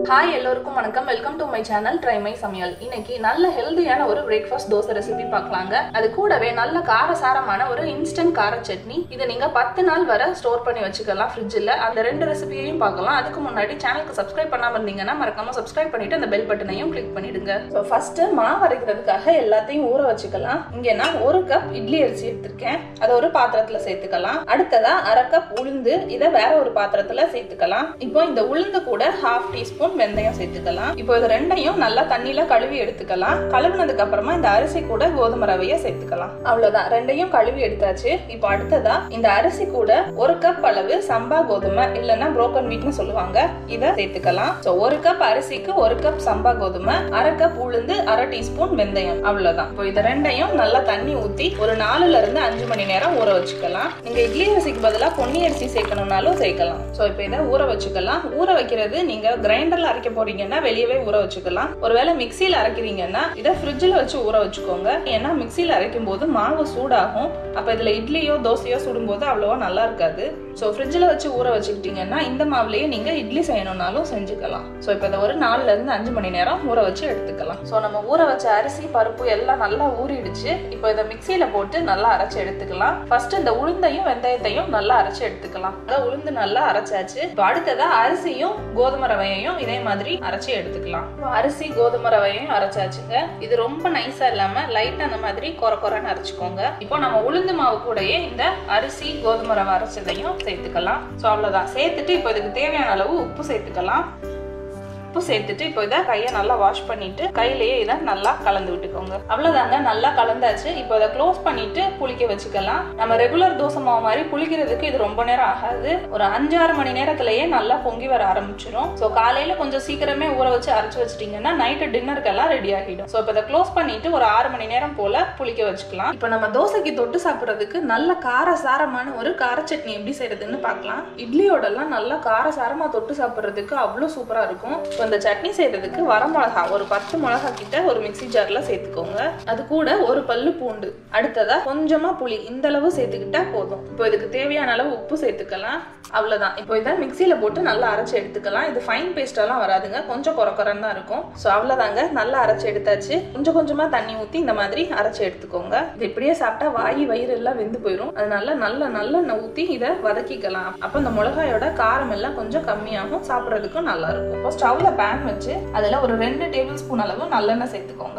hi எல்லோருக்கும் வணக்கம் welcome to my channel try my சமையல் இன்னைக்கு நல்ல ஹெல்தியான ஒரு பிரேக்ஃபாஸ்ட் தோசை ரெசிபி பார்க்கலாங்க அது கூடவே நல்ல காரசாரமான ஒரு இன்ஸ்டன்ட் கார சட்னி இதை நீங்க பத்து நாள் வரை ஸ்டோர் பண்ணி வச்சுக்கலாம் ஃப்ரிட்ஜில் அந்த ரெண்டு ரெசிபியையும் பார்க்கலாம் அதுக்கு முன்னாடி சேனலுக்கு சப்ஸ்கிரைப் பண்ணாம இருந்தீங்கன்னா மறக்காம சப்ஸ்கிரைப் பண்ணிட்டு அந்த பெல் பட்டனையும் கிளிக் பண்ணிடுங்க ஸோ ஃபர்ஸ்ட் மாவு அரைக்கிறதுக்காக எல்லாத்தையும் ஊற வச்சுக்கலாம் இங்க நான் ஒரு கப் இட்லி அரிசி எடுத்திருக்கேன் அதை ஒரு பாத்திரத்துல சேர்த்துக்கலாம் அடுத்ததா அரை கப் உளுந்து இதை வேற ஒரு பாத்திரத்துல சேர்த்துக்கலாம் இப்போ இந்த உளுந்து கூட ஹாஃப் டீஸ்பூன் வெந்தயம் சேர்த்துக்கலாம் இப்போ இது ரெண்டையும் நல்லா தண்ணியில கழுவி எடுத்துக்கலாம் கழுவுனதுக்கு அப்புறமா இந்த அரிசி கூட கோதுமை ரவையை சேர்த்துக்கலாம் அவ்வளவுதான் ரெண்டையும் கழுவி எடுத்தாச்சு இப்போ அடுத்ததா இந்த அரிசி கூட ஒரு கப் அளவு சம்பா கோதுமை இல்லைன்னா புரோக்கன் வீட்னு சொல்லுவாங்க இதை சேர்த்துக்கலாம் ஸோ ஒரு கப் அரிசிக்கு ஒரு கப் சம்பா கோதுமை அரை கப் உளுந்து அரை டீஸ்பூன் வெந்தயம் அவ்வளவுதான் இப்போ இது ரெண்டையும் நல்லா தண்ணி ஊத்தி ஒரு நாலுல இருந்து அஞ்சு மணி நேரம் ஊற வச்சுக்கலாம் நீங்க இட்லி அரிசிக்கு பதிலாக பொன்னி அரிசி சேர்க்கணும்னாலும் சேர்க்கலாம் ஸோ இப்போ இதை ஊற வச்சுக்கலாம் ஊற வைக்கிறது நீங்க கிரைண்டர்ல அரைக்க போறீங்கன்னா வெளியவே ஊற வச்சுக்கலாம் ஒருவேளை மிக்சியில அரைக்கிறீங்கன்னா இதை ஃப்ரிட்ஜில் வச்சு ஊற வச்சுக்கோங்க ஏன்னா மிக்சியில அரைக்கும் போது மாவு சூடாகும் அப்ப இதுல இட்லியோ தோசையோ சுடும்போது அவ்வளவா நல்லா இருக்காது ஸோ ஃப்ரிட்ஜில் வச்சு ஊற வச்சுக்கிட்டீங்கன்னா இந்த மாவுலயே நீங்க இட்லி செய்யணும்னாலும் செஞ்சுக்கலாம் ஸோ இப்போ இதை ஒரு நாலுல இருந்து அஞ்சு மணி நேரம் ஊற வச்சு எடுத்துக்கலாம் ஸோ நம்ம ஊற வச்ச அரிசி பருப்பு எல்லாம் நல்லா ஊறிடுச்சு இப்போ இதை மிக்சியில போட்டு நல்லா அரைச்சு எடுத்துக்கலாம் ஃபர்ஸ்ட் இந்த உளுந்தையும் வெந்தயத்தையும் நல்லா அரைச்சு எடுத்துக்கலாம் அதான் உளுந்து நல்லா அரைச்சாச்சு இப்போ அடுத்ததா அரிசியும் கோதுமை ரவையையும் இதே மாதிரி அரைச்சு எடுத்துக்கலாம் இப்போ அரிசி கோதுமை ரவையும் அரைச்சாச்சுங்க இது ரொம்ப நைஸா இல்லாம லைட்டா அந்த மாதிரி கொர கொரன்னு அரைச்சுக்கோங்க இப்போ நம்ம உளுந்து மாவு கூடயே இந்த அரிசி கோதுமை ரவை அரைச்சதையும் சேர்த்துக்கலாம் ஸோ அவ்வளோதான் சேர்த்துட்டு இப்போ இதுக்கு தேவையான அளவு உப்பு சேர்த்துக்கலாம் உப்பு சேர்த்துட்டு இப்போ இதை கையை நல்லா வாஷ் பண்ணிட்டு கையிலேயே இதை நல்லா கலந்து விட்டுக்கோங்க அவ்வளவுதாங்க நல்லா கலந்தாச்சு இப்போ இதை க்ளோஸ் பண்ணிட்டு புளிக்க வச்சுக்கலாம் நம்ம ரெகுலர் தோசை மாவு மாதிரி புளிக்கிறதுக்கு இது ரொம்ப நேரம் ஆகாது ஒரு அஞ்சாறு மணி நேரத்திலேயே நல்லா பொங்கி வர ஆரம்பிச்சிடும் ஸோ காலையில கொஞ்சம் சீக்கிரமே ஊற வச்சு அரைச்சு வச்சிட்டீங்கன்னா நைட்டு டின்னருக்கெல்லாம் ரெடி ஆகிடும் ஸோ இப்போ இதை க்ளோஸ் பண்ணிட்டு ஒரு ஆறு மணி நேரம் போல புளிக்க வச்சுக்கலாம் இப்போ நம்ம தோசைக்கு தொட்டு சாப்பிட்றதுக்கு நல்ல காரசாரமான ஒரு கார சட்னி எப்படி செய்யறதுன்னு பார்க்கலாம் இட்லியோடலாம் நல்லா காரசாரமா தொட்டு சாப்பிட்றதுக்கு அவ்வளோ சூப்பரா இருக்கும் இப்போ இந்த சட்னி செய்யறதுக்கு வர மிளகா ஒரு பத்து மிளகா கிட்ட ஒரு மிக்சி ஜார்ல சேர்த்துக்கோங்க அது கூட ஒரு பல்லு பூண்டு அடுத்ததா கொஞ்சமா புளி இந்த அளவு சேர்த்துக்கிட்டா போதும் இப்போ இதுக்கு தேவையான அளவு உப்பு சேர்த்துக்கலாம் அவ்வளவுதான் இப்போ இதை மிக்சியில போட்டு நல்லா அரைச்சு எடுத்துக்கலாம் இது ஃபைன் பேஸ்ட் எல்லாம் வராதுங்க கொஞ்சம் குறக்குறன்னு தான் இருக்கும் ஸோ அவ்வளவுதாங்க நல்லா அரைச்சு எடுத்தாச்சு கொஞ்சம் கொஞ்சமா தண்ணி ஊத்தி இந்த மாதிரி அரைச்சு எடுத்துக்கோங்க இது இப்படியே சாப்பிட்டா வாய் வயிறு எல்லாம் வெந்து போயிடும் அதனால நல்ல நல்லெண்ணெய் ஊத்தி இதை வதக்கிக்கலாம் அப்போ இந்த மிளகாயோட காரம் எல்லாம் கொஞ்சம் கம்மியாகும் சாப்பிட்றதுக்கும் நல்லா இருக்கும் இப்போ ஸ்டவ்ல பேன் வச்சு அதில் ஒரு ரெண்டு டேபிள் ஸ்பூன் அளவு நல்லெண்ணெய் சேர்த்துக்கோங்க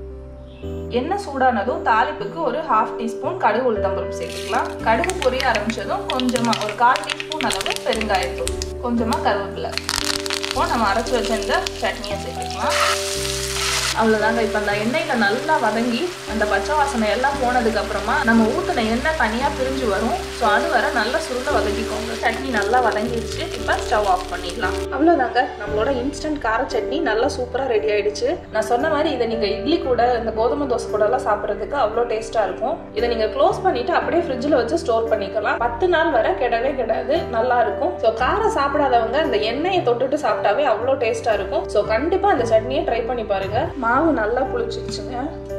எண்ணெய் சூடானதும் தாளிப்புக்கு ஒரு ஹாஃப் டீஸ்பூன் கடுகு உளுத்தம்பருப்பு சேர்த்துக்கலாம் கடுகு பொரிய ஆரம்பிச்சதும் கொஞ்சமா ஒரு கால் டீஸ்பூன் அளவு பெருங்காயத்தூள் கொஞ்சமா கருவேப்பிலை இப்போ நம்ம அரைச்சி வச்சிருந்த சட்னியை சேர்த்துக்கலாம் அவ்வளோதாங்க இப்போ அந்த எண்ணெயில் நல்லா வதங்கி அந்த பச்சை வாசனை எல்லாம் போனதுக்கு அப்புறமா நம்ம ஊற்றின எண்ணெய் தனியாக பிரிஞ்சு வரும் ஸோ அது வர நல்லா சுருள வதக்கிக்கோங்க சட்னி நல்லா வதங்கிடுச்சு இப்போ ஸ்டவ் ஆஃப் பண்ணிடலாம் அவ்வளோதாங்க நம்மளோட இன்ஸ்டன்ட் கார சட்னி நல்லா சூப்பராக ரெடி ஆயிடுச்சு நான் சொன்ன மாதிரி இதை நீங்கள் இட்லி கூட இந்த கோதுமை தோசை கூட எல்லாம் சாப்பிட்றதுக்கு அவ்வளோ டேஸ்ட்டாக இருக்கும் இதை நீங்கள் க்ளோஸ் பண்ணிட்டு அப்படியே ஃப்ரிட்ஜில் வச்சு ஸ்டோர் பண்ணிக்கலாம் பத்து நாள் வரை கெடவே கெடாது நல்லா இருக்கும் ஸோ காரம் சாப்பிடாதவங்க இந்த எண்ணெயை தொட்டுட்டு சாப்பிட்டாவே அவ்வளோ டேஸ்ட்டாக இருக்கும் ஸோ கண்டிப்பாக அந்த சட்னியை ட்ரை பண்ணி பாருங்க மாவு நல்லா புளிச்சிருச்சுங்க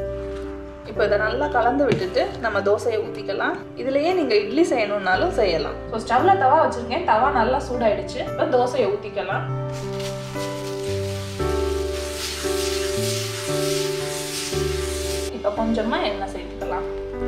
இப்போ இதை நல்லா கலந்து விட்டுட்டு நம்ம தோசையை ஊற்றிக்கலாம் இதுலயே நீங்க இட்லி செய்யணும்னாலும் செய்யலாம் ஸோ ஸ்டவ்ல தவா வச்சிருக்கேன் தவா நல்லா சூடாயிடுச்சு இப்போ தோசையை ஊற்றிக்கலாம் இப்போ கொஞ்சமா எண்ணெய் சேர்த்துக்கலாம்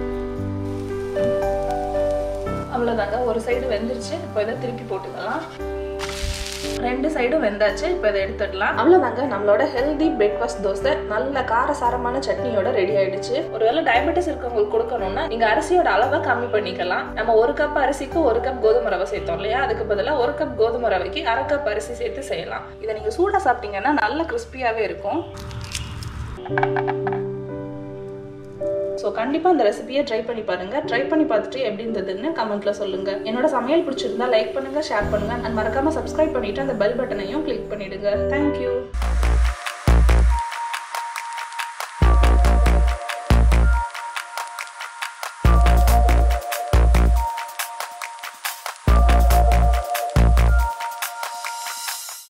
அவ்வளோதாங்க ஒரு சைடு வெந்துருச்சு இப்போ இதை திருப்பி போட்டுக்கலாம் ரெண்டு சைடும் வெந்தாச்சு இப்போ இதை எடுத்துடலாம் அவ்வளோதாங்க நம்மளோட ஹெல்தி பிரேக்ஃபாஸ்ட் தோசை நல்ல காரசாரமான சட்னியோட ரெடி ஆயிடுச்சு ஒருவேளை டயபெட்டிஸ் இருக்கவங்களுக்கு கொடுக்கணும்னா நீங்க அரிசியோட அளவை கம்மி பண்ணிக்கலாம் நம்ம ஒரு கப் அரிசிக்கு ஒரு கப் கோதுமை ரவை சேர்த்தோம் இல்லையா அதுக்கு பதிலாக ஒரு கப் கோதுமை ரவைக்கு அரை கப் அரிசி சேர்த்து செய்யலாம் இதை நீங்க சூடா சாப்பிட்டீங்கன்னா நல்ல கிறிஸ்பியாவே இருக்கும் ஸோ கண்டிப்பாக இந்த ரெசிபியை ட்ரை பண்ணி பாருங்க ட்ரை பண்ணி பார்த்துட்டு எப்படி இருந்ததுன்னு கமெண்ட்ல சொல்லுங்க என்னோட சமையல் பிடிச்சிருந்தா லைக் பண்ணுங்க ஷேர் பண்ணுங்க அண்ட் மறக்காம சப்ஸ்கிரைப் பண்ணிட்டு அந்த பெல் பட்டனையும் கிளிக் பண்ணிடுங்க தேங்க்யூ